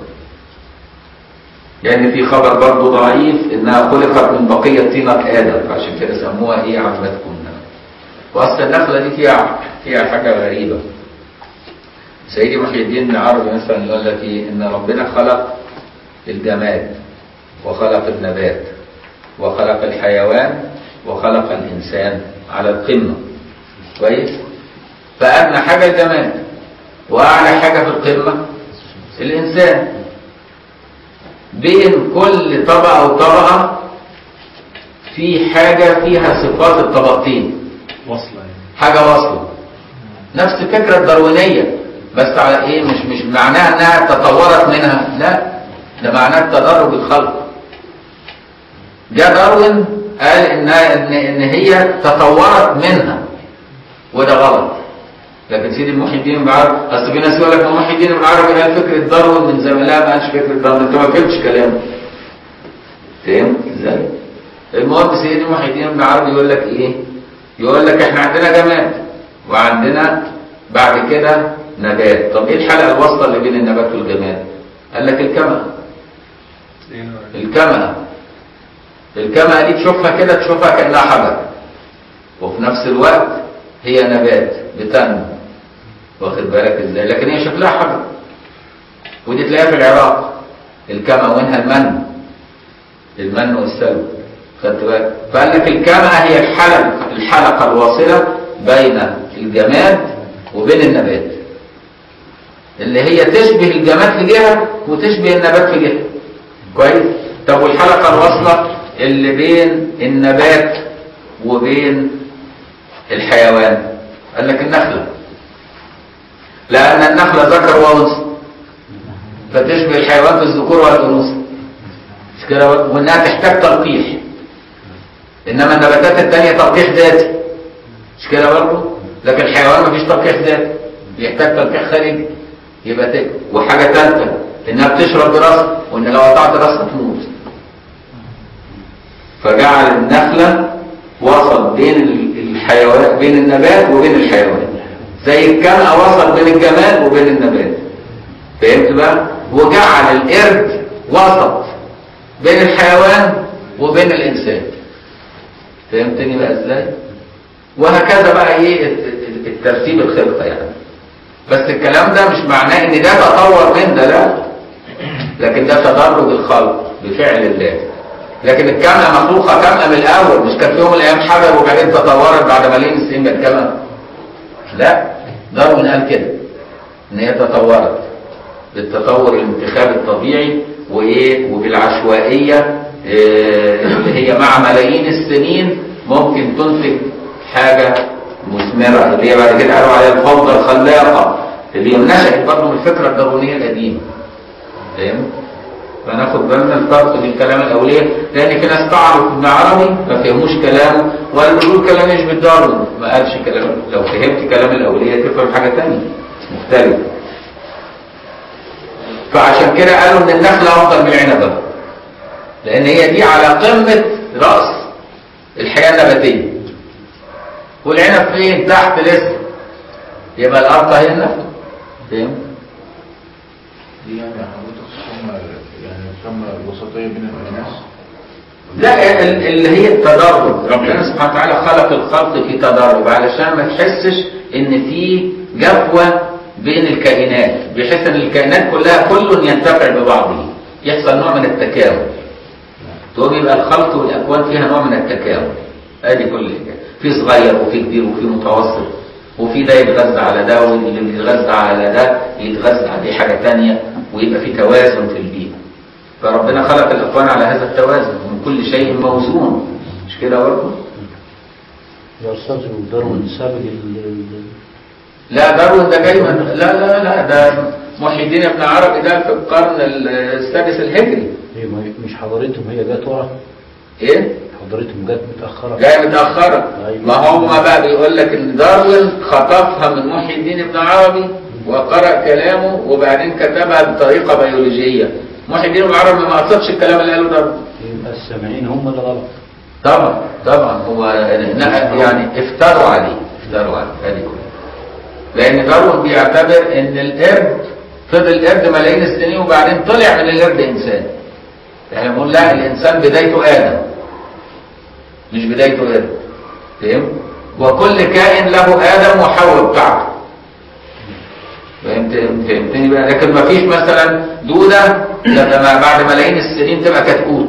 يعني في خبر برضه ضعيف إنها خلقت من بقية طينة آدم فعشان كده سموها إيه عماتكم النخلة وأصل النخلة دي فيها فيها حاجة غريبة سيدي محي الدين بن عربي مثلا يقول لك إيه إن ربنا خلق الجماد وخلق النبات وخلق الحيوان وخلق الإنسان على القمة كويس فأدنى حاجة الجماد وأعلى حاجة في القمة الإنسان بين كل طبقة وطبقة في حاجة فيها صفات الطبقتين وصلة يعني حاجة واصلة نفس الفكرة الداروينية بس على ايه مش مش معناها انها تطورت منها لا ده معناه تدرج الخلق جاء داروين قال انها ان ان هي تطورت منها وده غلط لكن سيدي محي الدين بن عربي اصل في ناس يقول لك محي الدين بن عربي قال فكره داروين من زمان لا ما قالش فكره داروين انت ما فهمتش كلامه فهمت ازاي؟ المهم سيدي محي الدين بن عربي يقول لك ايه؟ يقول لك احنا عندنا جماد وعندنا بعد كده نبات طب ايه الحلقه الوسطى اللي بين النبات والجماد؟ قال لك الكمأة الكمأة الكمأة دي تشوفها كده تشوفها كأنها حجر وفي نفس الوقت هي نبات بتنمو واخد بالك ازاي لكن هي شكلها حجر ودي تلاقيها في العراق الكمأة وينها المن المن والسلوى خدت بالك فقال لك الكمأة هي الحلقة الحلقة الواصلة بين الجماد وبين النبات اللي هي تشبه الجماد في جهة وتشبه النبات في جهة كويس طب والحلقة الواصلة اللي بين النبات وبين الحيوان قال لك النخلة لأن النخلة ذكر وأنثى فتشبه الحيوان في الذكور والأنوثة مش كده وإنها تحتاج تلقيح إنما النباتات التانية تلقيح ذاتي مش كده برضه لكن الحيوان مفيش تلقيح ذاتي بيحتاج تلقيح خارجي يبقى تك وحاجة ثالثة إنها بتشرب براسها وإن لو قطعت راسها تموت فجعل النخلة وسط بين الحيوان بين النبات وبين الحيوان زي الكمأة وسط بين الجماد وبين النبات فهمت بقى وجعل القرد وسط بين الحيوان وبين الإنسان فهمتني بقى ازاي وهكذا بقى ايه الترتيب الخلقة يعني بس الكلام ده مش معناه ان ده تطور من ده لا لكن ده تدرج الخلق بفعل الله لكن الكاملة مخلوقة كاملة من الأول مش كان في يوم من الأيام حجر وبعدين تطورت بعد ملايين السنين بقت كاملة لا داروين قال كده إن هي تطورت بالتطور الانتخابي الطبيعي وإيه وبالعشوائية إيه اللي هي مع ملايين السنين ممكن تنتج حاجة مثمرة اللي هي بعد كده قالوا عليها الفوضى الخلاقة اللي هي نشأت برضه من الفكرة الداروينية القديمة فاهم؟ فناخد بالنا الفرق بين كلام الاولياء لان في ناس تعرف ابن عربي ما فهموش كلامه ولا بيقول كلام يشبه داروين ما قالش كلام لو فهمت كلام الاولياء تفهم حاجه ثانيه مختلفه فعشان كده قالوا ان النخله افضل من العنبه لان هي دي على قمه راس الحياه النباتيه والعنب فين تحت لسه يبقى الارض هي النخله فهمت دي يعني حضرتك تسمى يعني تسمى الوسطية بين الناس لا ال- اللي هي التدرج ربنا سبحانه وتعالى خلق الخلق في تدرج علشان ما تحسش ان في جفوة بين الكائنات بحيث ان الكائنات كلها كل ينتفع ببعضه يحصل نوع من التكامل تقوم يبقى الخلق والاكوان فيها نوع من التكامل ادي كل حاجه في صغير وفي كبير وفي متوسط وفي ده يتغذى على ده واللي يتغذى على ده يتغذى على حاجه ثانيه ويبقى في توازن في البيئه فربنا خلق الاكوان على هذا التوازن ومن كل شيء موزون مش كده برضه يا أستاذ داروين سابق ال- ال- لا داروين ده جاي من لا لا لا ده محي الدين ابن عربي ده في القرن السادس الهجري هي ما- مش حضرتهم هي جت ورا ايه حضرتهم جت متأخرة جاي متأخرة ما هم بقى بيقول لك ان داروين خطفها من محي الدين ابن عربي وقرأ كلامه وبعدين كتبها بطريقة بيولوجية محي الدين ابن عربي ما قصدش الكلام اللي قاله داروين يبقى السامعين هم اللي غلط طبعا طبعا هو يعني افتروا عليه افتروا عليه هذه كلها لان داروين بيعتبر ان القرد فضل قرد ملايين السنين وبعدين طلع من القرد انسان احنا بنقول لا الانسان بدايته ادم مش بدايته قرد فهم وكل كائن له ادم وحواء بتاعته فهمت فهمتني بقى لكن ما فيش مثلا دوده لما بعد ملايين السنين تبقى كتكوت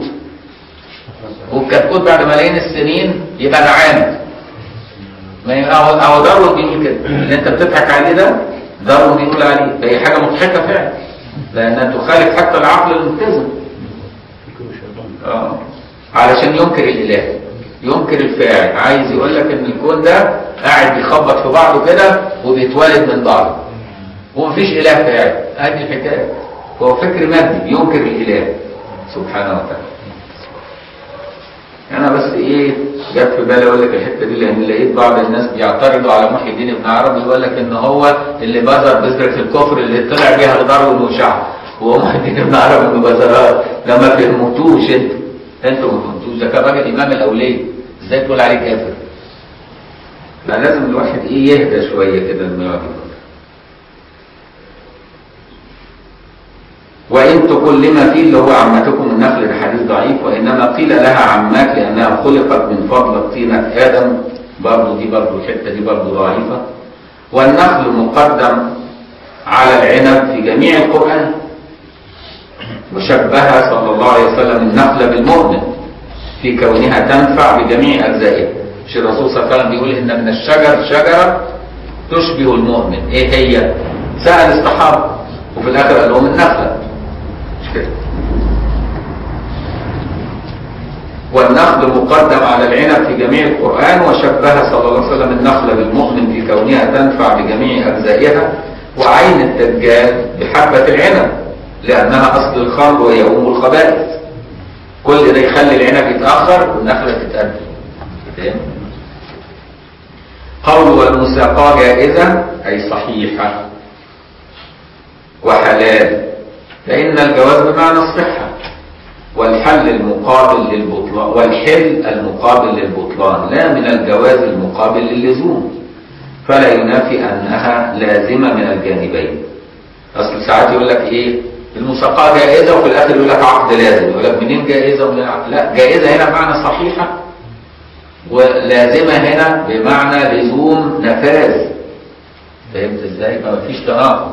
والكتكوت بعد ملايين السنين يبقى نعام ما ي- اهو اهو داروين بيقول كده اللي انت بتضحك عليه ده داروين بيقول عليه فهي حاجه مضحكه فعلا لانها تخالف حتى العقل المتزن فكروا شيطان اه علشان ينكر الاله ينكر الفاعل عايز يقول لك ان الكون ده قاعد بيخبط في بعضه كده وبيتولد من بعضه ومفيش اله فاعل ادي الحكايه هو فكر مادي بينكر الاله سبحانه وتعالى انا بس ايه جت في بالي اقول لك الحته دي لان لقيت بعض الناس بيعترضوا على محي الدين ابن عربي يقول لك ان هو اللي بذر بذره الكفر اللي طلع بيها لدار وشعب وهو محي الدين ابن عربي ما بذرهاش ده ما فهمتوش انتوا انتوا ما فهمتوش ده كان راجل امام الاوليه ازاي تقول عليه كافر؟ لا لازم الواحد ايه يهدى شويه كده لما يقعد يقول. وإن تكلم فيه اللي هو عمتكم النخل ده حديث ضعيف وإنما قيل لها عمات لأنها خلقت من فضل طينة آدم برضه دي برضه الحتة دي برضه ضعيفة والنخل مقدم على العنب في جميع القرآن وشبه صلى الله عليه وسلم النخل بالمؤمن في كونها تنفع بجميع أجزائها مش الرسول صلى الله عليه وسلم بيقول إن من الشجر شجرة تشبه المؤمن إيه هي؟ سأل الصحابة وفي الآخر قال لهم النخلة مش كده والنخل مقدم على العنب في جميع القرآن وشبه صلى الله عليه وسلم النخل بالمؤمن في كونها تنفع بجميع أجزائها وعين الدجال بحبة العنب لأنها أصل الخمر وهي أم الخبائث كل ده يخلي العنب يتأخر والنخلة تتقدم فاهم؟ قول والمساقاة جائزة أي صحيحة وحلال فإن الجواز بمعنى الصحة والحل المقابل للبطلان والحل المقابل للبطلان لا من الجواز المقابل للزوم فلا ينافي أنها لازمة من الجانبين أصل ساعات يقول لك إيه المساقاة جائزة وفي الآخر يقول لك عقد لازم يقول لك منين جائزة ومنين عقد لا جائزة هنا بمعنى صحيحة ولازمة هنا بمعنى لزوم نفاذ فهمت ازاي؟ ما فيش تناقض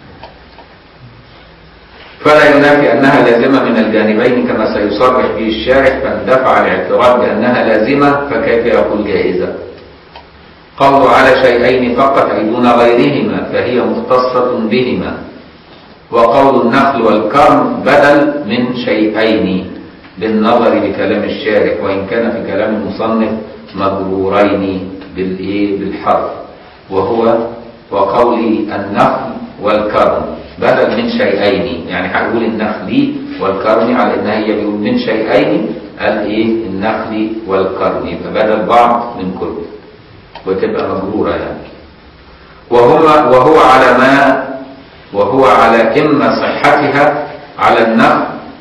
فلا ينافي أنها لازمة من الجانبين كما سيصرح به الشارح فاندفع الاعتراض بأنها لازمة فكيف يقول جائزة قول على شيئين فقط أي دون غيرهما فهي مختصة بهما وقول النخل والكرم بدل من شيئين بالنظر بكلام الشارح وإن كان في كلام المصنف مجرورين بالإيه بالحرف وهو وقول النخل والكرم بدل من شيئين يعني هقول النخل والكرم على ان هي بيقول من شيئين قال ايه النخل والكرم يبقى بدل بعض من كل وتبقى مجروره يعني وهو وهو على ما وهو على اما صحتها على النخل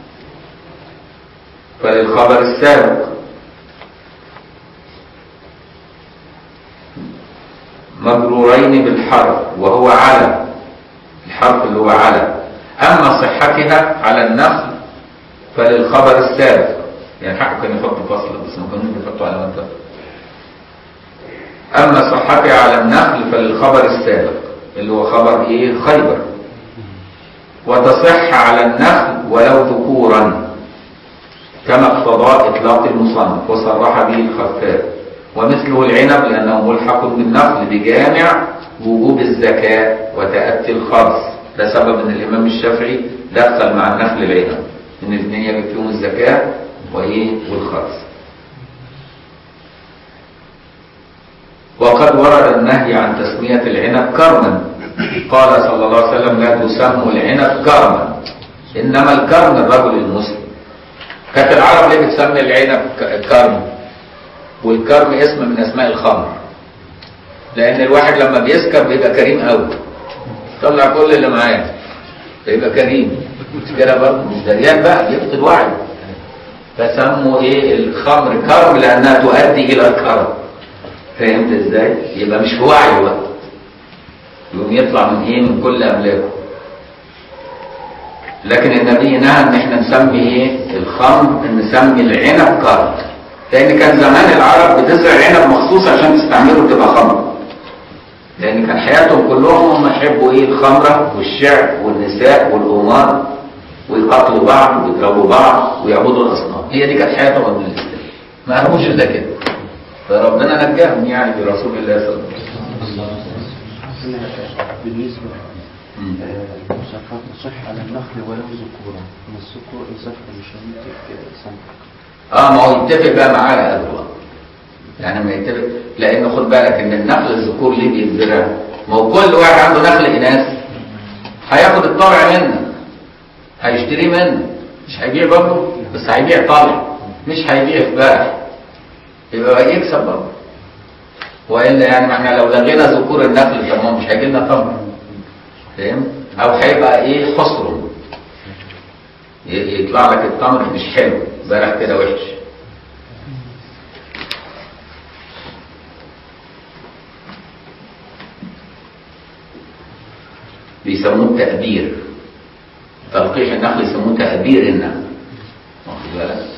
فللخبر السابق مجرورين بالحرف وهو على الحرف اللي هو على أما صحتها على النخل فللخبر السابق يعني حقه كان يحط فصل بس ما كانوش بيحطوا على منطقة أما صحتها على النخل فللخبر السابق اللي هو خبر إيه خيبر وتصح على النخل ولو ذكورا كما اقتضى إطلاق المصنف وصرح به الخفاف ومثله العنب لأنه ملحق بالنخل بجامع وجوب الزكاة وتأتي الخرص ده سبب ان الإمام الشافعي دخل مع النخل العنب ان الاثنين يجب فيهم الزكاة وإيه والخرص وقد ورد النهي عن تسمية العنب كرما قال صلى الله عليه وسلم لا تسموا العنب كرما إنما الكرم الرجل المسلم كانت العرب ليه بتسمي العنب كرم والكرم اسم من اسماء الخمر لان الواحد لما بيسكر بيبقى كريم قوي طلع كل اللي معاه بيبقى كريم مش كده برضه مش دريان بقى بيفقد وعي فسموا ايه الخمر كرم لانها تؤدي الى الكرم فهمت ازاي يبقى مش في وعي بقى يقوم يطلع من ايه من كل املاكه لكن النبي نهى ان احنا نسمي ايه الخمر نسمي العنب كرم لان كان زمان العرب بتزرع عنب مخصوص عشان تستعمله تبقى خمر لان كان حياتهم كلهم هم يحبوا ايه الخمره والشعر والنساء والامار ويقاتلوا بعض ويضربوا بعض ويعبدوا الاصنام هي دي كانت حياتهم قبل الاسلام ما عرفوش الا كده فربنا نجاهم يعني برسول الله صلى الله عليه وسلم بالنسبة مم. المسافات تصح على النخل ولو ذكورا من الذكور الزفر مش هنتك سمك اه ما هو يتفق بقى معاه يا أدوى يعني ما يتفق لان خد بالك ان النخل الذكور ليه بيتزرع ما هو كل واحد عنده نخل اناث هياخد الطلع منك هيشتريه منك مش هيبيع برضه بس هيبيع طلع مش هيبيع في بائع يبقى يكسب برضه والا يعني ما احنا لو لغينا ذكور النخل طب ما هو مش هيجي لنا تمر فاهم او هيبقى ايه خسر ي- يطلع لك التمر مش حلو بلح كده وحش بيسموه تأبير تلقيح النخل يسموه تأبير النخل واخد بالك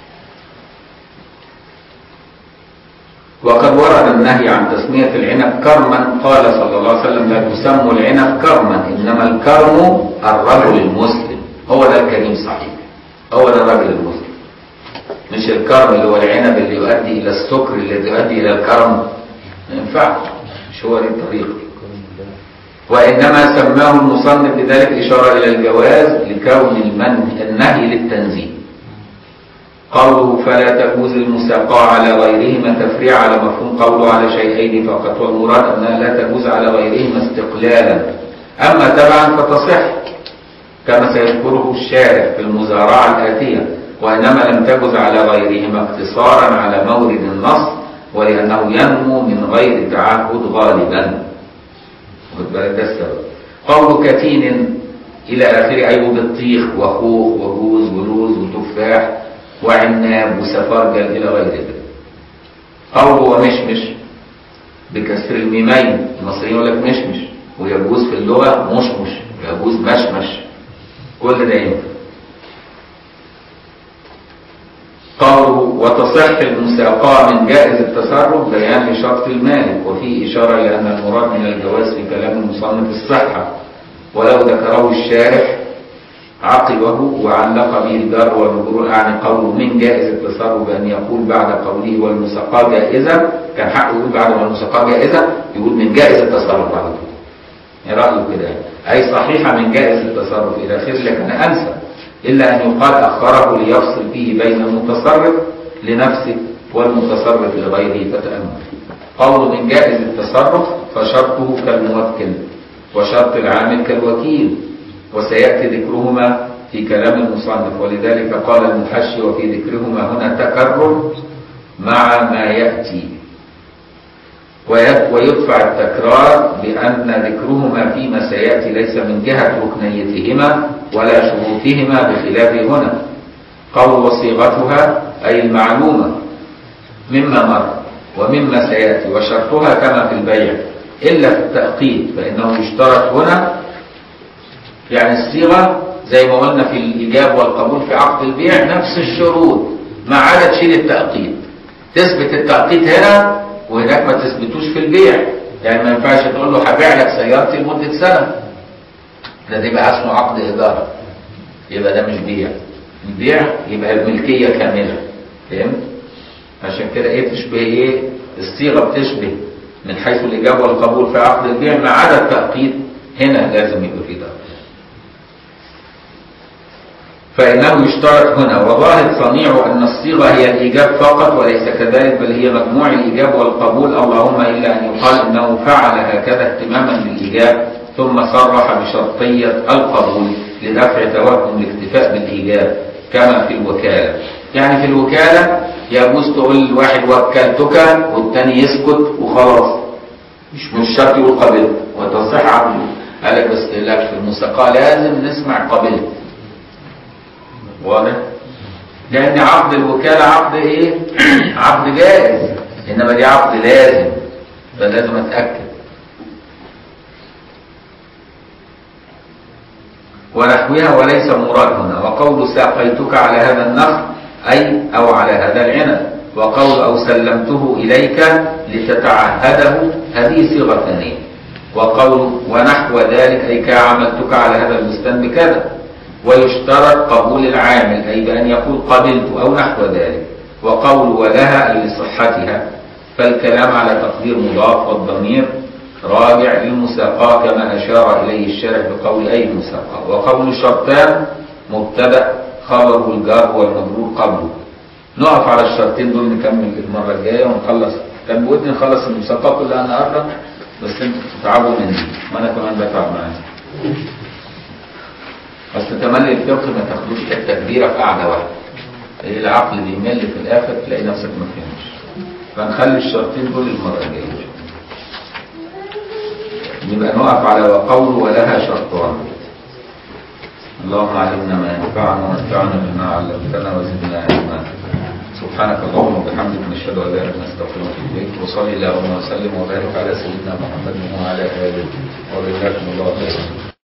وقد ورد النهي عن تسمية العنب كرما قال صلى الله عليه وسلم لا تسموا العنب كرما إنما الكرم الرجل المسلم هو ده الكريم صحيح هو ده الرجل المسلم مش الكرم اللي هو العنب اللي يؤدي إلى السكر اللي يؤدي إلى الكرم ما ينفعش مش هو دي الطريقة وإنما سماه المصنف بذلك إشارة إلى الجواز لكون المنه النهي للتنزيه قوله فلا تجوز المساقاة على غيرهما تفريع على مفهوم قوله على شيئين فقط والمراد أنها لا تجوز على غيرهما استقلالا أما تبعا فتصح كما سيذكره الشارع في المزارعة الآتية وإنما لم تجوز على غيرهما اقتصارا على مورد النص ولأنه ينمو من غير تعهد غالبا خد بالك ده السبب قول كتين إلى آخره أي بطيخ وخوخ وجوز ولوز وتفاح وعناب وسفرجل إلى غير ذلك قوله ومشمش بكسر الميمين المصريين يقول لك مشمش ويجوز في اللغة مشمش ويجوز مشمش كل ده ينفع قوله وتصح المساقاة من جائز التصرف بيان لشرط المالك وفيه إشارة إلى أن المراد من الجواز في كلام المصنف الصحة ولو ذكره الشارح عقبه وعلق به الجر والمجرور أعني قوله من جائز التصرف بأن يقول بعد قوله والمساقاة جائزة كان حقه يقول بعد والمساقاة جائزة يقول من جائز التصرف على طول ايه رأيه كده أي صحيحة من جائز التصرف إلى آخره لكن أنسى إلا أن يقال أخره ليفصل فيه بين المتصرف لنفسه والمتصرف لغيره فتأمل قول من جائز التصرف فشرطه كالموكل وشرط العامل كالوكيل وسيأتي ذكرهما في كلام المصنف ولذلك قال المحشي وفي ذكرهما هنا تكرر مع ما يأتي ويد- ويدفع التكرار بأن ذكرهما فيما سيأتي ليس من جهة ركنيتهما ولا شروطهما بخلاف هنا قول وصيغتها أي المعلومة مما مر ومما سيأتي وشرطها كما في البيع إلا في التأقيد فإنه يشترط هنا يعني الصيغة زي ما قلنا في الإيجاب والقبول في عقد البيع نفس الشروط ما عدا تشيل التأقيد تثبت التأقيد هنا وهناك ما تثبتوش في البيع يعني ما ينفعش تقول له هبيع لك سيارتي لمدة سنة ده يبقى اسمه عقد إيجار يبقى ده مش بيع البيع يبقى الملكية كاملة فهمت؟ عشان كده ايه تشبه ايه الصيغة بتشبه من حيث الإجابة والقبول في عقد البيع ما عدا التأقيد هنا لازم يبقى في تأقيد فإنه يشترط هنا وظاهر صنيع أن الصيغة هي الإيجاب فقط وليس كذلك بل هي مجموع الإيجاب والقبول اللهم إلا أن يقال إنه فعل هكذا اهتماما بالإيجاب ثم صرح بشرطية القبول لدفع توهم الاكتفاء بالإيجاب كما في الوكالة يعني في الوكالة يجوز تقول لواحد وكلتك والتاني يسكت وخلاص مش مش شرط يقول قبلت وتصح عقله قال لك بس لك في الموسيقى لازم نسمع قبلت واضح لان عقد الوكاله عقد ايه عقد جائز انما دي عقد لازم فلازم اتاكد ونحوها وليس مراد هنا وقول ساقيتك على هذا النخل اي او على هذا العنب وقول او سلمته اليك لتتعهده هذه صيغه ثانيه وقول ونحو ذلك اي كعملتك على هذا البستان بكذا ويشترط قبول العامل أي بأن يقول قبلت أو نحو ذلك وقول ولها أي لصحتها فالكلام على تقدير مضاف والضمير راجع للمساقاة كما أشار إليه الشارح بقول أي المساقاة وقول الشرطان مبتدأ خبره الجار والمجرور قبله نقف على الشرطين دول نكمل المرة الجاية ونخلص كان بودي نخلص المساقاة كلها النهارده بس انتوا بتتعبوا مني وانا كمان بتعب معاكم اصل تملي الفقه ما تاخدوش حته كبيره في قاعده واحده العقل بيمل في الاخر تلاقي نفسك ما فهمتش فنخلي الشرطين دول المره الجايه إن شاء الله. نبقى نقف على وقول ولها شرطان اللهم علمنا ما ينفعنا وانفعنا بما علمتنا وزدنا علما سبحانك اللهم وبحمدك نشهد ان لا اله الا انت نستغفرك ونتوب اليك وصلي اللهم وسلم وبارك على سيدنا محمد وعلى اله وجزاكم الله خيرا